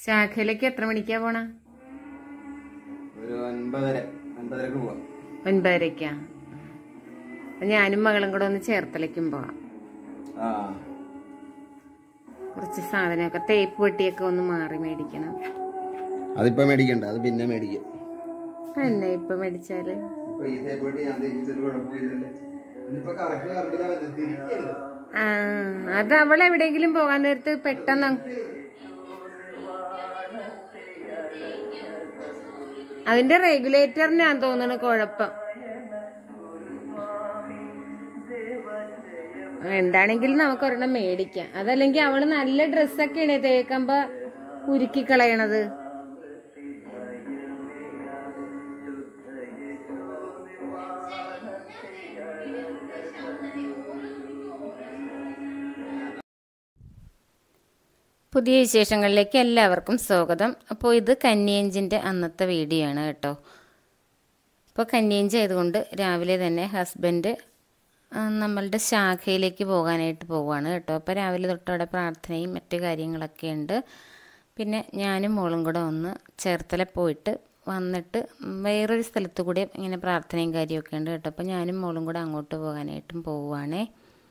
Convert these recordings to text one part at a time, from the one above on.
ശാഖയിലേക്ക് എത്ര മണിക്കാ പോണ ഒരു ഒൻപതര ഒൻപതരക്ക് പോവാം ഒൻപതരക്കാ അപ്പൊ ഞാനും മകളും കൂടെ ഒന്ന് ചേർത്തലയ്ക്കും പോവാം ആ കുറച്ച് സാധനമൊക്കെ തേപ്പ് പെട്ടിയൊക്കെ ഒന്ന് മാറി മേടിക്കണം അതിപ്പോ മേടിക്കണ്ട അത് പിന്നെ മേടിക്കാം എന്നെ ഇപ്പൊ മേടിച്ചാല് ഇപ്പൊ ഈ തേപ്പേട്ടി ഞാൻ തേച്ചിട്ട് കുഴപ്പമില്ലല്ലേ ഇനിയിപ്പോ കറക്റ്റ് കറക്റ്റിലാ വരുന്നത് തിരിക്കരുത് ആ അത് അവൾ എവിടെയെങ്കിലും പോകാൻ നേരത്ത് പെട്ടെന്ന് അങ്ങ് അതിന്റെ റെഗുലേറ്ററിനാന്ന് തോന്നുന്നു കുഴപ്പം എന്താണെങ്കിലും നമുക്ക് ഒരെണ്ണം മേടിക്കാം അതല്ലെങ്കിൽ അവള് നല്ല ഡ്രസ്സൊക്കെയാണ് തേക്കുമ്പോ ഉരുക്കി കളയണത് പുതിയ വിശേഷങ്ങളിലേക്ക് എല്ലാവർക്കും സ്വാഗതം അപ്പോൾ ഇത് കന്നിയഞ്ചിൻ്റെ അന്നത്തെ വീഡിയോ ആണ് കേട്ടോ ഇപ്പോൾ കന്നിയഞ്ച് ആയതുകൊണ്ട് രാവിലെ തന്നെ ഹസ്ബൻഡ് ആ, നമ്മളുടെ ശാഖയിലേക്ക് പോകാനായിട്ട് പോവുകയാണ് കേട്ടോ അപ്പോൾ രാവിലെ തൊട്ട് അവിടെ പ്രാർത്ഥനയും മറ്റു കാര്യങ്ങളൊക്കെ ഉണ്ട് പിന്നെ ഞാനും മോളും കൂടെ ഒന്ന് ചേർത്തല പോയിട്ട് വന്നിട്ട് വേറൊരു സ്ഥലത്ത് കൂടി ഇങ്ങനെ പ്രാർത്ഥനയും കാര്യമൊക്കെ ഉണ്ട് കേട്ടോ അപ്പോൾ ഞാനും മോളും കൂടെ അങ്ങോട്ട് പോകാനായിട്ടും പോവുകയാണേ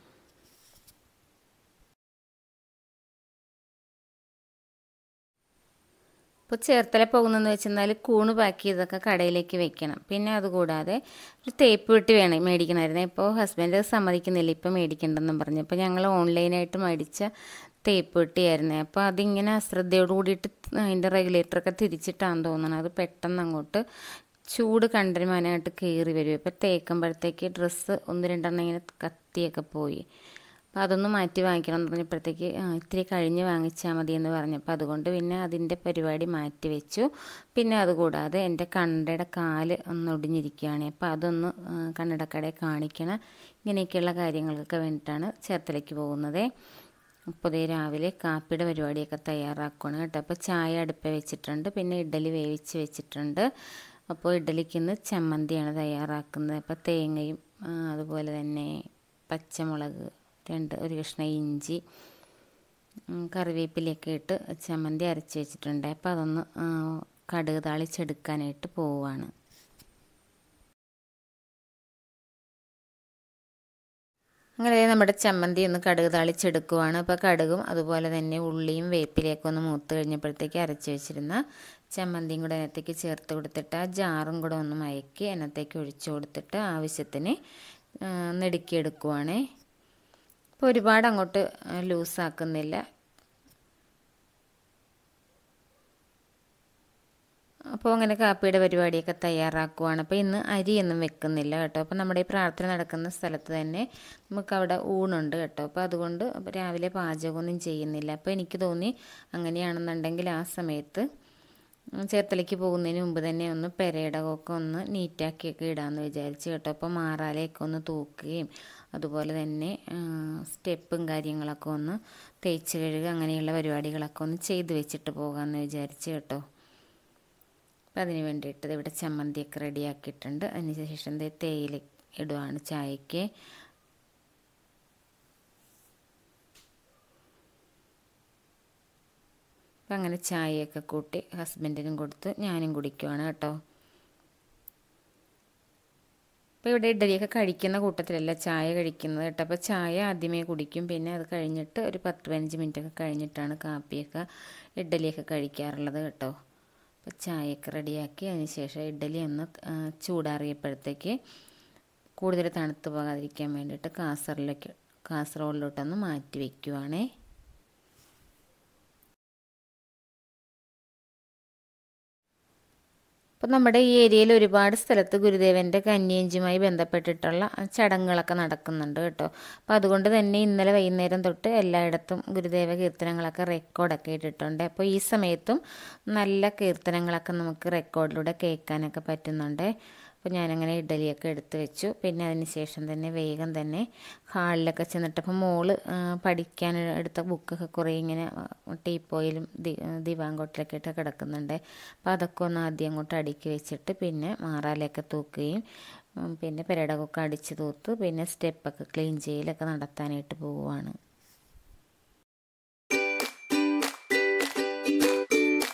ഇപ്പോൾ ചേർത്തല പോകുന്നതെന്ന് വെച്ചെന്നാൽ കൂണ് പാക്ക് ചെയ്തൊക്കെ കടയിലേക്ക് വെക്കണം പിന്നെ അതുകൂടാതെ ഒരു തേപ്പ് പെട്ടി വേണം മേടിക്കണമായിരുന്നു ഇപ്പോൾ ഹസ്ബൻഡ് സമ്മതിക്കുന്നില്ല ഇപ്പോൾ മേടിക്കണ്ടെന്നും പറഞ്ഞു അപ്പോൾ ഞങ്ങൾ ഓൺലൈനായിട്ട് മേടിച്ച തേപ്പ് പെട്ടിയായിരുന്നു അപ്പോൾ അതിങ്ങനെ അശ്രദ്ധയോട് കൂടിയിട്ട് അതിൻ്റെ റെഗുലേറ്ററൊക്കെ തിരിച്ചിട്ടാന്ന് തോന്നണം അത് പെട്ടെന്ന് അങ്ങോട്ട് ചൂട് കണ്ടരുമാനായിട്ട് കയറി വരും അപ്പോൾ തേക്കുമ്പോഴത്തേക്ക് ഡ്രസ്സ് ഒന്ന് രണ്ടെണ്ണം ഇങ്ങനെ കത്തിയൊക്കെ പോയി അപ്പോൾ അതൊന്ന് മാറ്റി വാങ്ങിക്കണം എന്ന് പറഞ്ഞപ്പോഴത്തേക്ക് ആ, ഇത്തിരി കഴിഞ്ഞ് വാങ്ങിച്ചാൽ മതി എന്ന് പറഞ്ഞപ്പോൾ അതുകൊണ്ട് പിന്നെ അതിൻ്റെ പരിപാടി മാറ്റി വെച്ചു പിന്നെ അതുകൂടാതെ എൻ്റെ കണ്ണടയുടെ കാല് ഒന്ന് ഒടിഞ്ഞിരിക്കുകയാണ് അപ്പോൾ അതൊന്ന് ആ, കണ്ണടക്കടയെ കാണിക്കണം ഇങ്ങനെയൊക്കെയുള്ള കാര്യങ്ങൾക്കൊക്കെ വേണ്ടിയിട്ടാണ് ചേർത്തലയ്ക്ക് പോകുന്നത് അപ്പോൾ ദേ രാവിലെ കാപ്പിയുടെ പരിപാടിയൊക്കെ തയ്യാറാക്കുകയാണ് കേട്ടോ അപ്പോൾ ചായ അടുപ്പ വെച്ചിട്ടുണ്ട് പിന്നെ ഇഡ്ഡലി വേവിച്ച് വെച്ചിട്ടുണ്ട് അപ്പോൾ ഇഡ്ഡലിക്ക് ഇന്ന് ചമ്മന്തിയാണ് തയ്യാറാക്കുന്നത് അപ്പോൾ തേങ്ങയും ആ, അതുപോലെ തന്നെ പച്ചമുളക് രണ്ട് ഒരു കഷ്ണം ഇഞ്ചി ഉം, കറിവേപ്പിലയൊക്കെ ഇട്ട് ചമ്മന്തി അരച്ച് വെച്ചിട്ടുണ്ട് അപ്പോൾ അതൊന്ന് ആ, കടുക് താളിച്ചെടുക്കാനായിട്ട് പോവുകയാണ് അങ്ങനെ ദേ നമ്മുടെ ചമ്മന്തി ഒന്ന് കടുക് താളിച്ചെടുക്കുവാണ് അപ്പോൾ കടുകും അതുപോലെ തന്നെ ഉള്ളിയും വേപ്പിലയൊക്കെ ഒന്ന് മൂത്ത് കഴിഞ്ഞപ്പോഴത്തേക്ക് അരച്ച് വെച്ചിരുന്ന ചമ്മന്തിയും കൂടെ അതിനകത്തേക്ക് ചേർത്ത് കൊടുത്തിട്ട് ആ ജാറും കൂടെ ഒന്ന് മയക്കി അതിനകത്തേക്ക് ഒഴിച്ചു കൊടുത്തിട്ട് ആവശ്യത്തിന് ആ, നെടുക്കിയെടുക്കുവാണേ അപ്പോൾ ഒരുപാട് അങ്ങോട്ട് ലൂസാക്കുന്നില്ല അപ്പോൾ അങ്ങനെ കാപ്പിയുടെ പരിപാടിയൊക്കെ തയ്യാറാക്കുവാണ് അപ്പോൾ ഇന്ന് അരിയൊന്നും വെക്കുന്നില്ല കേട്ടോ അപ്പോൾ നമ്മുടെ ഈ പ്രാർത്ഥന നടക്കുന്ന സ്ഥലത്ത് തന്നെ നമുക്ക് അവിടെ ഊണുണ്ട് കേട്ടോ അപ്പോൾ അതുകൊണ്ട് അപ്പോൾ രാവിലെ പാചകമൊന്നും ചെയ്യുന്നില്ല അപ്പോൾ എനിക്ക് തോന്നി അങ്ങനെയാണെന്നുണ്ടെങ്കിൽ ആ സമയത്ത് ചേർത്തലയ്ക്ക് പോകുന്നതിന് മുമ്പ് തന്നെ ഒന്ന് പെരയിടകമൊക്കെ ഒന്ന് നീറ്റാക്കിയൊക്കെ ഇടാമെന്ന് വിചാരിച്ചു കേട്ടോ അപ്പോൾ മാറാലയൊക്കെ ഒന്ന് തൂക്കുകയും അതുപോലെ തന്നെ ആ, സ്റ്റെപ്പും കാര്യങ്ങളൊക്കെ ഒന്ന് തേച്ച് കഴുകുക അങ്ങനെയുള്ള പരിപാടികളൊക്കെ ഒന്ന് ചെയ്ത് വെച്ചിട്ട് പോകാമെന്ന് വിചാരിച്ചു കേട്ടോ അപ്പം അതിന് വേണ്ടിയിട്ട് ദേ ഇവിടെ ചമ്മന്തിയൊക്കെ റെഡിയാക്കിയിട്ടുണ്ട് അതിന് ശേഷം ദേ തേയില ഇടുവാണ് ചായക്ക് അപ്പം അങ്ങനെ ചായയൊക്കെ കൂട്ടി ഹസ്ബൻഡിനും കൊടുത്ത് ഞാനും കുടിക്കുവാണ് കേട്ടോ അപ്പോൾ ഇവിടെ ഇഡലിയൊക്കെ കഴിക്കുന്ന കൂട്ടത്തിലല്ല ചായ കഴിക്കുന്നത് കേട്ടോ അപ്പോൾ ചായ ആദ്യമേ കുടിക്കും പിന്നെ അത് കഴിഞ്ഞിട്ട് ഒരു പത്ത് പതിനഞ്ച് മിനിറ്റൊക്കെ കഴിഞ്ഞിട്ടാണ് കാപ്പിയൊക്കെ ഇഡലിയൊക്കെ കഴിക്കാറുള്ളത് കേട്ടോ അപ്പോൾ ചായയൊക്കെ റെഡിയാക്കി അതിന് ശേഷം ഇഡലി ഒന്ന് ആ, ചൂടാറിയപ്പോഴത്തേക്ക് കൂടുതൽ തണുത്ത് പോകാതിരിക്കാൻ വേണ്ടിയിട്ട് കാസറിലേക്ക് കാസറോളിലോട്ടൊന്ന് മാറ്റി വയ്ക്കുവാണേ അപ്പോൾ നമ്മുടെ ഈ ഏരിയയിൽ ഒരുപാട് സ്ഥലത്ത് ഗുരുദേവൻ്റെ കന്യഞ്ചുമായി ബന്ധപ്പെട്ടിട്ടുള്ള ചടങ്ങുകളൊക്കെ നടക്കുന്നുണ്ട് കേട്ടോ അപ്പോൾ അതുകൊണ്ട് തന്നെ ഇന്നലെ വൈകുന്നേരം തൊട്ട് എല്ലായിടത്തും ഗുരുദേവ കീർത്തനങ്ങളൊക്കെ റെക്കോർഡൊക്കെ ഇട്ടിട്ടുണ്ട് അപ്പോൾ ഈ സമയത്തും നല്ല കീർത്തനങ്ങളൊക്കെ നമുക്ക് റെക്കോർഡിലൂടെ കേൾക്കാനൊക്കെ പറ്റുന്നുണ്ട് അപ്പോൾ ഞാനങ്ങനെ ഇഡലിയൊക്കെ എടുത്ത് വെച്ചു പിന്നെ അതിന് ശേഷം തന്നെ വേഗം തന്നെ ഹാളിലൊക്കെ ചെന്നിട്ട് അപ്പോൾ മോള് ആ, പഠിക്കാൻ എടുത്ത ബുക്കൊക്കെ കുറേ ഇങ്ങനെ ടീപ്പോയിലും ദി ദിവാങ്കോട്ടിലൊക്കെ ഇട്ട് കിടക്കുന്നുണ്ട് അപ്പോൾ അതൊക്കെ ഒന്ന് ആദ്യം അങ്ങോട്ട് അടുക്കി വെച്ചിട്ട് പിന്നെ മാറാലയൊക്കെ തൂക്കുകയും ഉം, പിന്നെ പെരടകൊക്കെ അടിച്ച് തൂത്ത് പിന്നെ സ്റ്റെപ്പൊക്കെ ക്ലീൻ ചെയ്യലൊക്കെ നടത്താനായിട്ട് പോവുകയാണ്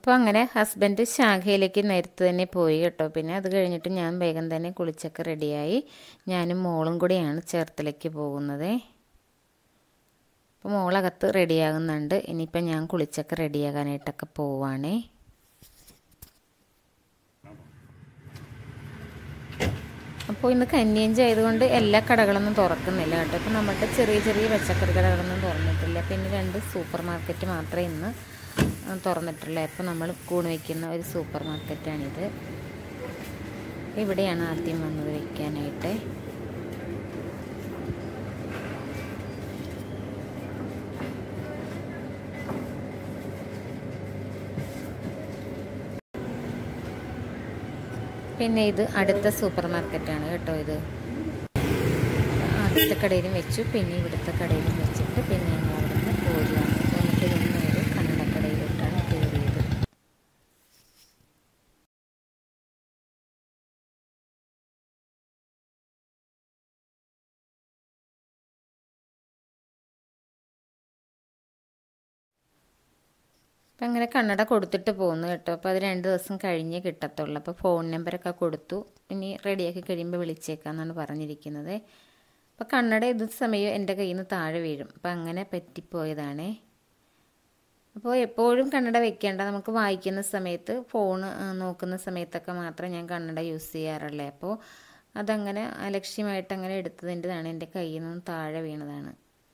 അപ്പോൾ അങ്ങനെ ഹസ്ബൻഡ് ശാഖയിലേക്ക് നേരത്തെ തന്നെ പോയി കേട്ടോ പിന്നെ അത് കഴിഞ്ഞിട്ട് ഞാൻ വേഗം തന്നെ കുളിച്ചൊക്കെ റെഡിയായി ഞാനും മോളും കൂടിയാണ് ചേർത്തലേക്ക് പോകുന്നത് അപ്പോൾ മോളകത്ത് റെഡിയാകുന്നുണ്ട് ഇനിയിപ്പോൾ ഞാൻ കുളിച്ചൊക്കെ റെഡിയാകാനായിട്ടൊക്കെ പോവാണേ അപ്പോൾ ഇന്ന് കന്യഞ്ചി ആയതുകൊണ്ട് എല്ലാ കടകളൊന്നും തുറക്കുന്നില്ല കേട്ടോ ഇപ്പോൾ നമ്മുടെ ചെറിയ ചെറിയ പച്ചക്കറി കടകളൊന്നും തുറന്നിട്ടില്ല പിന്നെ രണ്ട് സൂപ്പർ മാർക്കറ്റ് മാത്രമേ ഇന്ന് തുറന്നിട്ടുള്ളൂ അപ്പോൾ നമ്മൾ കൂണ് വയ്ക്കുന്ന ഒരു സൂപ്പർ മാർക്കറ്റാണിത് ഇവിടെയാണ് ആദ്യം വന്നത് വയ്ക്കാനായിട്ട് പിന്നെ ഇത് അടുത്ത സൂപ്പർ മാർക്കറ്റാണ് കേട്ടോ ഇത് ആദ്യത്തെ കടയിലും വെച്ചു പിന്നെ ഇവിടുത്തെ കടയിലും വെച്ചിട്ട് പിന്നെ ഞങ്ങൾ അവിടുന്ന് പോരുകയാണ് എന്നിട്ട് ഇന്ന് ഒരു കന്നഡക്കടയിലോട്ടാണ് കയറിയത് അപ്പം അങ്ങനെ കണ്ണട കൊടുത്തിട്ട് പോകുന്നു കേട്ടോ അപ്പോൾ അത് രണ്ട് ദിവസം കഴിഞ്ഞേ കിട്ടത്തുള്ളൂ അപ്പോൾ ഫോൺ നമ്പറൊക്കെ കൊടുത്തു ഇനി റെഡിയാക്കി കഴിയുമ്പോൾ വിളിച്ചേക്കാമെന്നാണ് പറഞ്ഞിരിക്കുന്നത് അപ്പോൾ കണ്ണട ഇത് സമയം എൻ്റെ കയ്യിൽ നിന്ന് താഴെ വീഴും അപ്പോൾ അങ്ങനെ പറ്റിപ്പോയതാണേ അപ്പോൾ എപ്പോഴും കണ്ണട വെക്കേണ്ട നമുക്ക് വായിക്കുന്ന സമയത്ത് ഫോൺ നോക്കുന്ന സമയത്തൊക്കെ മാത്രം ഞാൻ കണ്ണട യൂസ് ചെയ്യാറുള്ളേ അപ്പോൾ അതങ്ങനെ അലക്ഷ്യമായിട്ട് അങ്ങനെ എടുത്തതിൻ്റെതാണ് എൻ്റെ കയ്യിൽ നിന്ന് താഴെ വീണതാണ്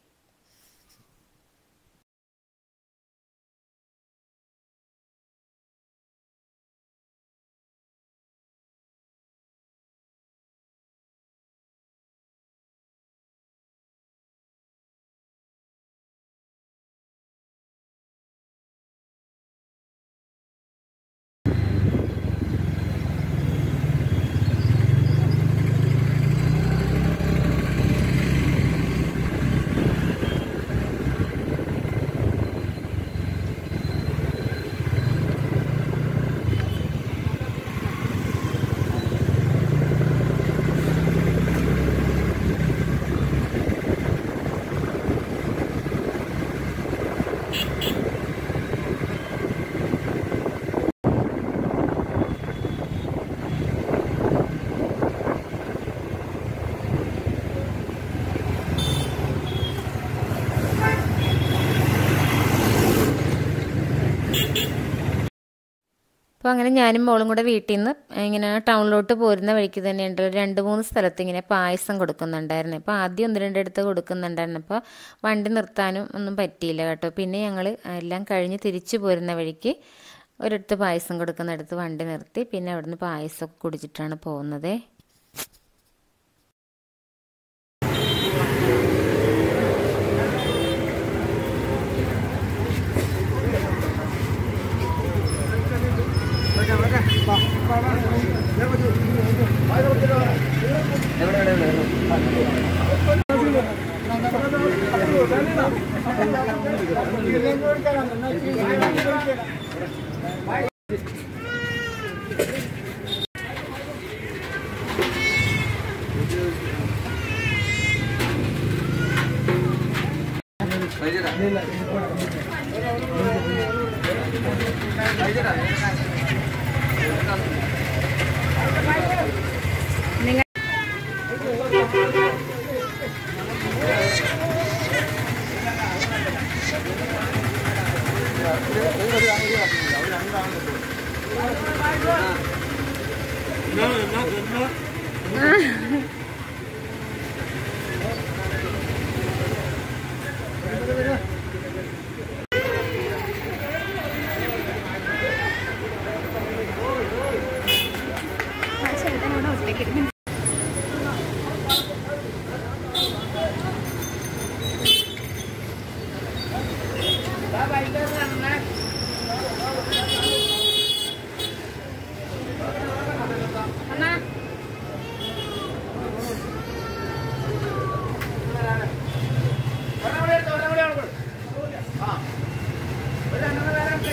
അപ്പോൾ അങ്ങനെ ഞാനും മോളും കൂടെ വീട്ടിൽ നിന്ന് ഇങ്ങനെ ടൗണിലോട്ട് പോരുന്ന വഴിക്ക് തന്നെ ഉണ്ട് രണ്ട് മൂന്ന് സ്ഥലത്ത് ഇങ്ങനെ പായസം കൊടുക്കുന്നുണ്ടായിരുന്നു അപ്പോൾ ആദ്യം ഒന്ന് രണ്ടിടത്ത് കൊടുക്കുന്നുണ്ടായിരുന്നു അപ്പോൾ വണ്ടി നിർത്താനും ഒന്നും പറ്റിയില്ല കേട്ടോ പിന്നെ ഞങ്ങൾ എല്ലാം കഴിഞ്ഞ് തിരിച്ചു പോരുന്ന വഴിക്ക് ഒരിടത്ത് പായസം കൊടുക്കുന്നിടത്ത് വണ്ടി നിർത്തി പിന്നെ അവിടുന്ന് പായസമൊക്കെ കുടിച്ചിട്ടാണ് പോകുന്നത്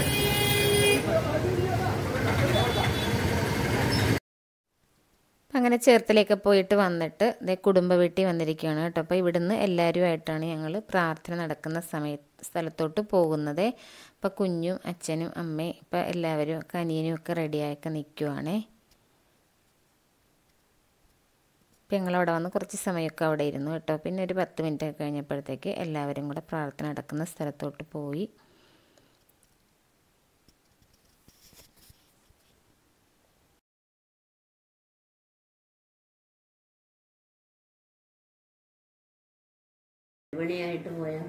അങ്ങനെ അങ്ങനെ ചേർത്തലയൊക്കെ പോയിട്ട് വന്നിട്ട് ഇതേ കുടുംബ വീട്ടിൽ വന്നിരിക്കുകയാണ് കേട്ടോ അപ്പോൾ ഇവിടുന്ന് എല്ലാവരുമായിട്ടാണ് ഞങ്ങൾ പ്രാർത്ഥന നടക്കുന്ന സമയ സ്ഥലത്തോട്ട് പോകുന്നത് അപ്പോൾ കുഞ്ഞും അച്ഛനും അമ്മയും ഇപ്പോൾ എല്ലാവരും കനിയനും ഒക്കെ റെഡിയായൊക്കെ നിൽക്കുവാണേ അപ്പം ഞങ്ങളവിടെ വന്ന് കുറച്ച് സമയമൊക്കെ അവിടെ ഇരുന്നു കേട്ടോ പിന്നെ ഒരു പത്ത് മിനിറ്റ് ഒക്കെ കഴിഞ്ഞപ്പോഴത്തേക്ക് എല്ലാവരും കൂടെ പ്രാർത്ഥന നടക്കുന്ന സ്ഥലത്തോട്ട് പോയി മണിയായിട്ട് പോയാൽ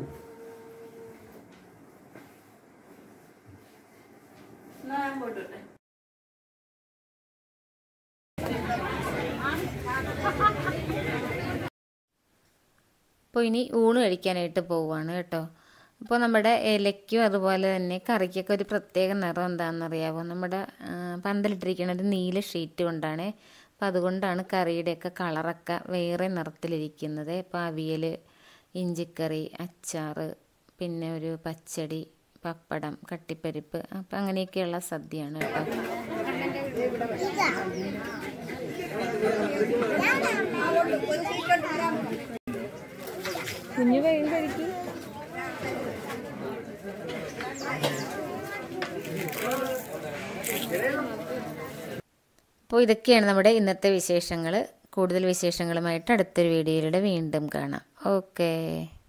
അപ്പോൾ ഇനി ഊണ് കഴിക്കാനായിട്ട് പോവുകയാണ് കേട്ടോ അപ്പോൾ നമ്മുടെ ഇലയ്ക്കും അതുപോലെ തന്നെ കറിക്കൊക്കെ ഒരു പ്രത്യേക നിറം എന്താണെന്നറിയാമോ നമ്മുടെ ആ, പന്തലിട്ടിരിക്കുന്ന ഒരു നീല ഷീറ്റ് കൊണ്ടാണ് അപ്പോൾ അതുകൊണ്ടാണ് കറിയുടെയൊക്കെ കളറൊക്കെ വേറെ നിറത്തിലിരിക്കുന്നത് ഇപ്പോൾ അവിയൽ ഇഞ്ചിക്കറി അച്ചാറ് പിന്നെ ഒരു പച്ചടി പപ്പടം കട്ടിപ്പരിപ്പ് അപ്പം അങ്ങനെയൊക്കെയുള്ള സദ്യയാണ് കേട്ടോ കുഞ്ഞു വേഗം കഴിക്കും അപ്പോൾ ഇതൊക്കെയാണ് നമ്മുടെ ഇന്നത്തെ വിശേഷങ്ങൾ കൂടുതൽ വിശേഷങ്ങളുമായിട്ട് അടുത്തൊരു വീഡിയോയിലൂടെ വീണ്ടും കാണാം ഓക്കേ